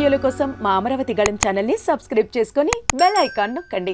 వీడియోల కోసం మా అమరావతి గళం ఛానల్ని సబ్స్క్రైబ్ చేసుకొని బెల్ ఐకాన్ నొక్కండి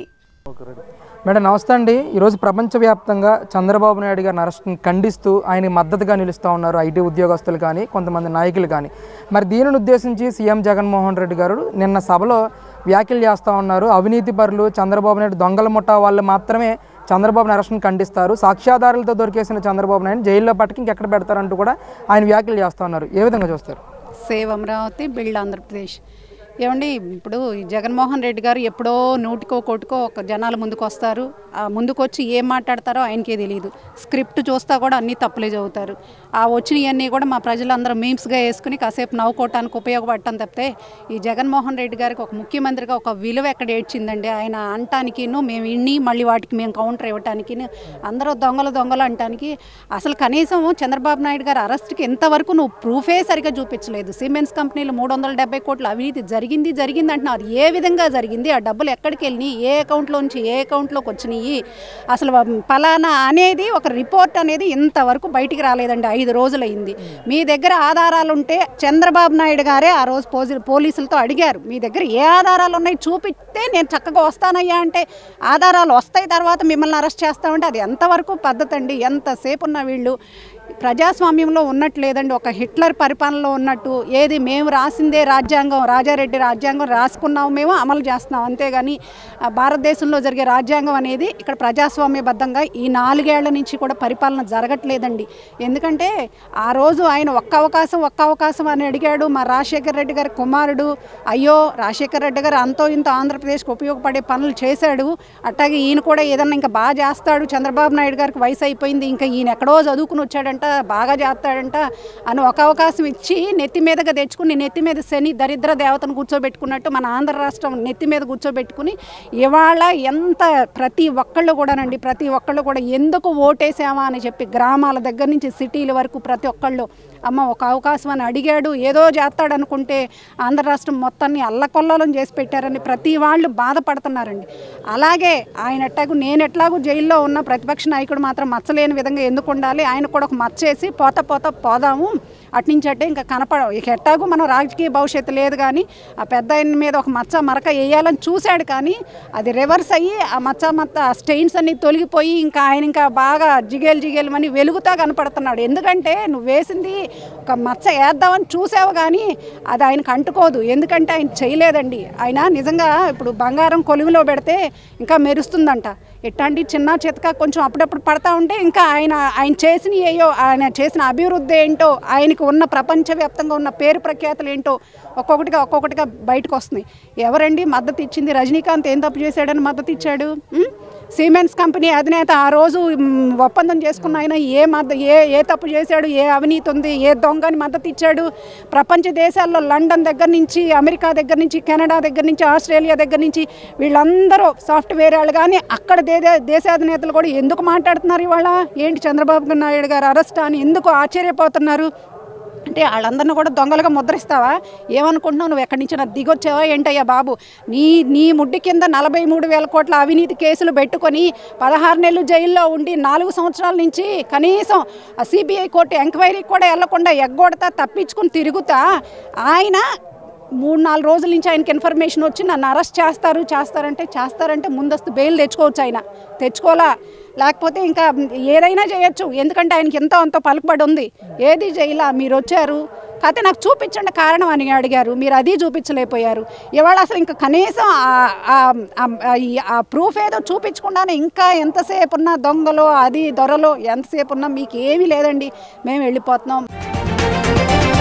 మేడం నమస్తే అండి ఈరోజు ప్రపంచవ్యాప్తంగా చంద్రబాబు నాయుడు గారిని అరెస్ట్ని ఖండిస్తూ ఆయన మద్దతుగా నిలుస్తూ ఉన్నారు ఐటీ ఉద్యోగస్తులు కానీ కొంతమంది నాయకులు కానీ మరి దీనిని ఉద్దేశించి సీఎం జగన్మోహన్ రెడ్డి గారు నిన్న సభలో వ్యాఖ్యలు చేస్తూ ఉన్నారు అవినీతి పరులు చంద్రబాబు నాయుడు దొంగల ముఠా వాళ్ళు మాత్రమే చంద్రబాబు అరెస్ట్ని ఖండిస్తారు సాక్ష్యాధారాలతో దొరికేసిన చంద్రబాబు నాయుడు జైల్లో పట్టుకు ఇంకెక్కడ పెడతారంటూ కూడా ఆయన వ్యాఖ్యలు చేస్తూ ఉన్నారు ఏ విధంగా చూస్తారు సేవ్ అమరావతి బిల్డ్ ఆంధ్రప్రదేశ్ ఏమండి ఇప్పుడు ఈ జగన్మోహన్ రెడ్డి గారు ఎప్పుడో నూటికో కోటికో ఒక జనాల ముందుకు వస్తారు ఆ ముందుకు వచ్చి ఏం మాట్లాడతారో ఆయనకే తెలియదు స్క్రిప్ట్ చూస్తా కూడా అన్నీ తప్పులే చదువుతారు ఆ వచ్చినవన్నీ కూడా మా ప్రజలందరూ మీమ్స్గా వేసుకుని కాసేపు నవ్వుకోవటానికి ఉపయోగపడటం తప్పితే ఈ జగన్మోహన్ రెడ్డి గారికి ఒక ముఖ్యమంత్రిగా ఒక విలువ ఎక్కడ ఏడ్చిందండి ఆయన అంటానికిను మేము ఇన్ని మళ్ళీ వాటికి మేము కౌంటర్ ఇవ్వటానికి అందరూ దొంగలు దొంగలు అంటానికి అసలు కనీసం చంద్రబాబు నాయుడు గారు అరెస్ట్కి ఎంతవరకు నువ్వు ప్రూఫే సరిగా చూపించలేదు సిమెంట్స్ కంపెనీలు మూడు వందల డెబ్బై కోట్ల అవినీతి జరిగింది జరిగింది అంటున్నావు అది ఏ విధంగా జరిగింది ఆ డబ్బులు ఎక్కడికి వెళ్ళినాయి ఏ అకౌంట్లో నుంచి ఏ అకౌంట్లోకి వచ్చినాయి అసలు పలానా అనేది ఒక రిపోర్ట్ అనేది ఇంతవరకు బయటికి రాలేదండి ఐదు రోజులైంది మీ దగ్గర ఆధారాలు ఉంటే చంద్రబాబు నాయుడు గారే ఆ రోజు పోజి పోలీసులతో అడిగారు మీ దగ్గర ఏ ఆధారాలు ఉన్నాయి చూపిస్తే నేను చక్కగా వస్తానయ్యా అంటే ఆధారాలు వస్తాయి తర్వాత మిమ్మల్ని అరెస్ట్ చేస్తామంటే అది ఎంతవరకు పద్ధతి అండి ఎంతసేపు ఉన్న వీళ్ళు ప్రజాస్వామ్యంలో ఉన్నట్టు లేదండి ఒక హిట్లర్ పరిపాలనలో ఉన్నట్టు ఏది మేము రాసిందే రాజ్యాంగం రాజారెడ్డి రాజ్యాంగం రాసుకున్నాము మేము అమలు చేస్తున్నాం అంతేగాని ఆ, భారతదేశంలో జరిగే రాజ్యాంగం అనేది ఇక్కడ ప్రజాస్వామ్యబద్ధంగా ఈ నాలుగేళ్ల నుంచి కూడా పరిపాలన జరగట్లేదండి ఎందుకంటే ఆ రోజు ఆయన ఒక్క అవకాశం ఒక్క అవకాశం అని అడిగాడు మా రాజశేఖర రెడ్డి గారి కుమారుడు అయ్యో రాజశేఖర రెడ్డి గారు అంతో ఇంతో ఆంధ్రప్రదేశ్కి ఉపయోగపడే పనులు చేశాడు అట్లాగే ఈయన కూడా ఏదన్నా ఇంకా బాగా చేస్తాడు చంద్రబాబు నాయుడు గారికి వయసు అయిపోయింది ఇంకా ఈయన ఎక్కడో చదువుకుని వచ్చాడంట బాగా చేస్తాడంట అని ఒక అవకాశం ఇచ్చి నెత్తి మీదగా తెచ్చుకుని నెత్తి మీద శని దరిద్ర దేవతను కూర్చోబెట్టుకున్నట్టు మన ఆంధ్ర రాష్ట్రం నెత్తి మీద కూర్చోబెట్టుకుని ఇవాళ ఎంత ప్రతి ఒక్కళ్ళు కూడానండి ప్రతి ఒక్కళ్ళు కూడా ఎందుకు ఓటేసామా అని చెప్పి గ్రామాల దగ్గర నుంచి సిటీల వరకు ప్రతి ఒక్కళ్ళు అమ్మ ఒక అవకాశం అని అడిగాడు ఏదో చేస్తాడు అనుకుంటే ఆంధ్ర రాష్ట్రం మొత్తాన్ని అల్లకొల్లోలం చేసి పెట్టారని ప్రతి వాళ్ళు బాధపడుతున్నారండి అలాగే ఆయన ఎట్లాగూ నేను ఎట్లాగూ జైల్లో ఉన్న ప్రతిపక్ష నాయకుడు మాత్రం మచ్చలేని విధంగా ఎందుకు ఉండాలి ఆయన కూడా ఒక మచ్చేసి పోత పోత పోదాము అట్నుంచి అట్టే ఇంకా కనపడ ఇక ఎట్టాగు మనం రాజకీయ భవిష్యత్తు లేదు కానీ ఆ పెద్ద ఆయన మీద ఒక మచ్చ మరక వేయాలని చూశాడు కానీ అది రివర్స్ అయ్యి ఆ మచ్చ మచ్చ ఆ స్టెయిన్స్ అన్ని తొలగిపోయి ఇంకా ఆయన ఇంకా బాగా జిగేలు జిగేలు అని వెలుగుతా కనపడుతున్నాడు ఎందుకంటే నువ్వు వేసింది ఒక మచ్చ వేద్దామని చూసావు కానీ అది ఆయనకు అంటుకోదు ఎందుకంటే ఆయన చేయలేదండి ఆయన నిజంగా ఇప్పుడు బంగారం కొలువులో పెడితే ఇంకా మెరుస్తుందంట ఎట్లాంటి చిన్న చితక కొంచెం అప్పుడప్పుడు పడతా ఉంటే ఇంకా ఆయన ఆయన చేసిన ఏయో ఆయన చేసిన అభివృద్ధి ఏంటో ఆయనకు ఉన్న ప్రపంచవ్యాప్తంగా ఉన్న పేరు ప్రఖ్యాతులు ఏంటో ఒక్కొక్కటిగా ఒక్కొక్కటిగా బయటకు వస్తున్నాయి ఎవరండి మద్దతు ఇచ్చింది రజనీకాంత్ ఏం తప్పు చేశాడని మద్దతు ఇచ్చాడు ఉం? సిమెంట్స్ కంపెనీ అధినేత ఆ రోజు మ్, ఒప్పందం చేసుకున్న ఆయన ఏ మద్ద ఏ ఏ తప్పు చేశాడు ఏ అవినీతి ఉంది ఏ దొంగని మద్దతు ఇచ్చాడు ప్రపంచ దేశాల్లో లండన్ దగ్గర నుంచి అమెరికా దగ్గర నుంచి కెనడా దగ్గర నుంచి ఆస్ట్రేలియా దగ్గర నుంచి వీళ్ళందరూ సాఫ్ట్వేర్ వాళ్ళు కానీ అక్కడ దే దేశాధినేతలు కూడా ఎందుకు మాట్లాడుతున్నారు ఇవాళ ఏంటి చంద్రబాబు నాయుడు గారు అరెస్ట్ అని ఎందుకు ఆశ్చర్యపోతున్నారు అంటే వాళ్ళందరిని కూడా దొంగలుగా ముద్రిస్తావా ఏమనుకుంటున్నావు నువ్వు ఎక్కడి నుంచి నా దిగొచ్చావా ఏంటయ్యా బాబు నీ నీ ముడ్డి కింద నలభై మూడు వేల కోట్ల అవినీతి కేసులు పెట్టుకొని పదహారు నెలలు జైల్లో ఉండి నాలుగు సంవత్సరాల నుంచి కనీసం ఆ సిబిఐ కోర్టు ఎంక్వైరీకి కూడా వెళ్లకుండా ఎగ్గొడతా తప్పించుకుని తిరుగుతా ఆయన మూడు నాలుగు రోజుల నుంచి ఆయనకి ఇన్ఫర్మేషన్ వచ్చి నన్ను అరెస్ట్ చేస్తారు చేస్తారంటే చేస్తారంటే ముందస్తు బెయిల్ తెచ్చుకోవచ్చు ఆయన తెచ్చుకోవాలా లేకపోతే ఇంకా ఏదైనా చేయొచ్చు ఎందుకంటే ఆయనకి ఎంతో అంత పలుకుబడి ఉంది ఏది చేయలా మీరు వచ్చారు కాకపోతే నాకు చూపించండి కారణం అని అడిగారు మీరు అది చూపించలేకపోయారు ఇవాళ అసలు ఇంకా కనీసం ఆ- ఆ- ఆ- ఈ- ఆ ప్రూఫ్ ఏదో చూపించకుండానే ఇంకా ఎంతసేపు ఉన్నా దొంగలు అది దొరలు ఎంతసేపు ఉన్నా మీకు ఏమీ లేదండి మేము వెళ్ళిపోతున్నాం